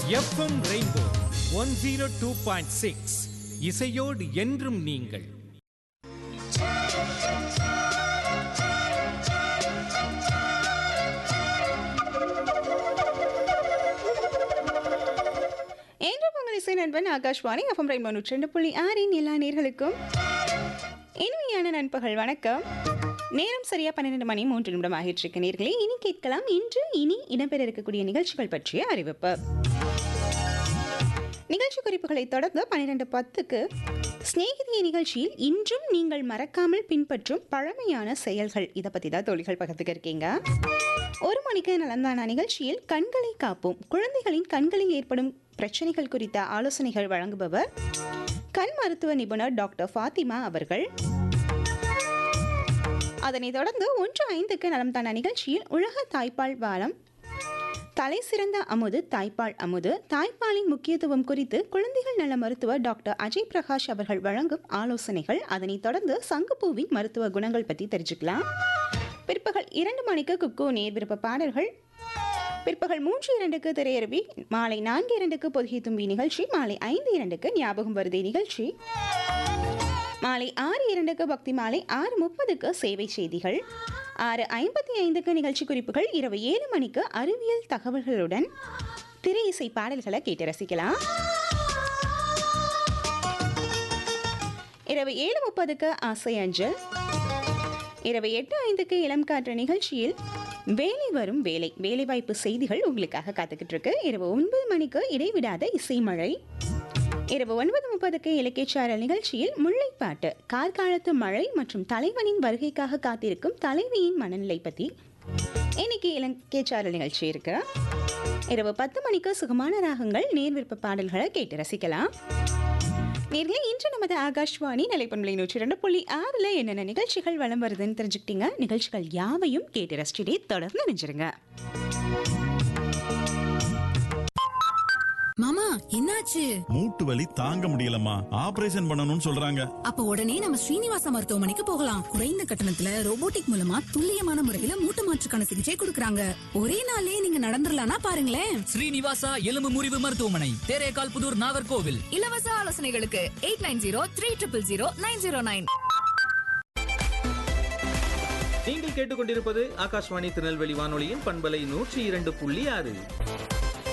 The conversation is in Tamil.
FM rainbow one zero two point six இசையோடு என்றும் நீங்கள் என்று உங்கள் இசை நண்பன் ஆகாஷ்வாணி எஃப்எம் ரெயின்போ நூற்றி ரெண்டு புள்ளி ஆறின் எல்லா நேர்களுக்கும் இனிமையான நண்பகல் வணக்கம் நேரம் சரியா பன்னிரெண்டு மணி மூன்று நிமிடம் ஆகிட்டு இருக்க நேர்களே இனி கேட்கலாம் இன்று இனி இடம்பெற இருக்கக்கூடிய நிகழ்ச்சிகள் பற்றிய அறிவிப்பு நிகழ்ச்சி குறிப்புகளை தொடர்ந்து பன்னிரெண்டு பத்துக்கு சிநேகிதிய நிகழ்ச்சியில் இன்றும் நீங்கள் மறக்காமல் பின்பற்றும் பழமையான செயல்கள் இதை பற்றி தான் தோழிகள் பக்கத்துக்கு இருக்கீங்க ஒரு மணிக்கு நலந்தானா நிகழ்ச்சியில் கண்களை காப்போம் குழந்தைகளின் கண்களில் ஏற்படும் பிரச்சனைகள் குறித்த ஆலோசனைகள் வழங்குபவர் கண் மருத்துவ நிபுணர் டாக்டர் ஃபாத்திமா அவர்கள் அதனைத் தொடர்ந்து ஒன்று ஐந்துக்கு நலம் தானா நிகழ்ச்சியில் உலக தாய்ப்பால் வாரம் தலை சிறந்த அமுது தாய்ப்பால் அமுது தாய்ப்பாலின் முக்கியத்துவம் குறித்து குழந்தைகள் நல மருத்துவர் டாக்டர் அஜய் பிரகாஷ் அவர்கள் வழங்கும் ஆலோசனைகள் அதனைத் தொடர்ந்து சங்குப்பூவின் மருத்துவ குணங்கள் பற்றி தெரிஞ்சுக்கலாம் பிற்பகல் இரண்டு மணிக்கு குக்கு நேர் விருப்ப பாடல்கள் பிற்பகல் மூன்று இரண்டுக்கு திரையரவி மாலை நான்கு இரண்டுக்கு பொதுகை தும்பி நிகழ்ச்சி மாலை ஐந்து இரண்டுக்கு ஞாபகம் வருதே நிகழ்ச்சி மாலை ஆறு இரண்டுக்கு பக்தி மாலை ஆறு முப்பதுக்கு சேவை செய்திகள் ஆறு ஐம்பத்தி ஐந்துக்கு நிகழ்ச்சி குறிப்புகள் இரவு ஏழு மணிக்கு அறிவியல் தகவல்களுடன் திரை இசை பாடல்களை கேட்டு ரசிக்கலாம் இரவு ஏழு முப்பதுக்கு ஆசை அஞ்சல் இரவு எட்டு ஐந்துக்கு இளம் காற்று நிகழ்ச்சியில் வேலை வரும் வேலை வேலைவாய்ப்பு செய்திகள் உங்களுக்காக காத்துக்கிட்டு இருக்கு இரவு ஒன்பது மணிக்கு இடைவிடாத இசை மழை இரவு ஒன்பது முப்பதுக்கு இலக்கியச்சாரல் நிகழ்ச்சியில் முல்லைப்பாட்டு கார்காலத்து மழை மற்றும் தலைவனின் வருகைக்காக காத்திருக்கும் தலைவியின் மனநிலை பற்றி இன்னைக்கு இலக்கியச்சாரல் நிகழ்ச்சி இருக்கு இரவு பத்து மணிக்கு சுகமான ராகங்கள் நேர் விருப்ப பாடல்களை கேட்டு ரசிக்கலாம் நேர்களே இன்று நமது ஆகாஷ்வாணி நிலைப்பண்பலை நூற்றி ரெண்டு புள்ளி ஆறில் என்னென்ன நிகழ்ச்சிகள் வலம் வருதுன்னு தெரிஞ்சுக்கிட்டீங்க நிகழ்ச்சிகள் யாவையும் கேட்டு ரசிச்சுட்டே தொடர்ந்து நினைச்சிருங்க மாமா என்னாச்சு மூட்டு வலி தாங்க முடியலம்மா ஆபரேஷன் பண்ணணும்னு சொல்றாங்க அப்ப உடனே நம்ம ஸ்ரீனிவாசா மருத்துவமனைக்கு போகலாம் குறைந்த கட்டணத்துல ரோபோட்டிக் மூலமா துல்லியமான முறையில மூட்டு மாற்றுக்கான சிகிச்சை கொடுக்கறாங்க ஒரே நாளே நீங்க நடந்துடலாம்னா பாருங்களேன் ஸ்ரீனிவாசா எலும்பு முறிவு மருத்துவமனை தேரேகால் புதூர் நாகர்கோவில் இலவச ஆலோசனைகளுக்கு eight nine zero three triple zero nine zero nine நீங்கள் கேட்டுக்கொண்டிருப்பது ஆகாஷ்வாணி திருநெல்வேலி வானொலியின் பண்பலை நூற்றி இரண்டு புள்ளி ஆறு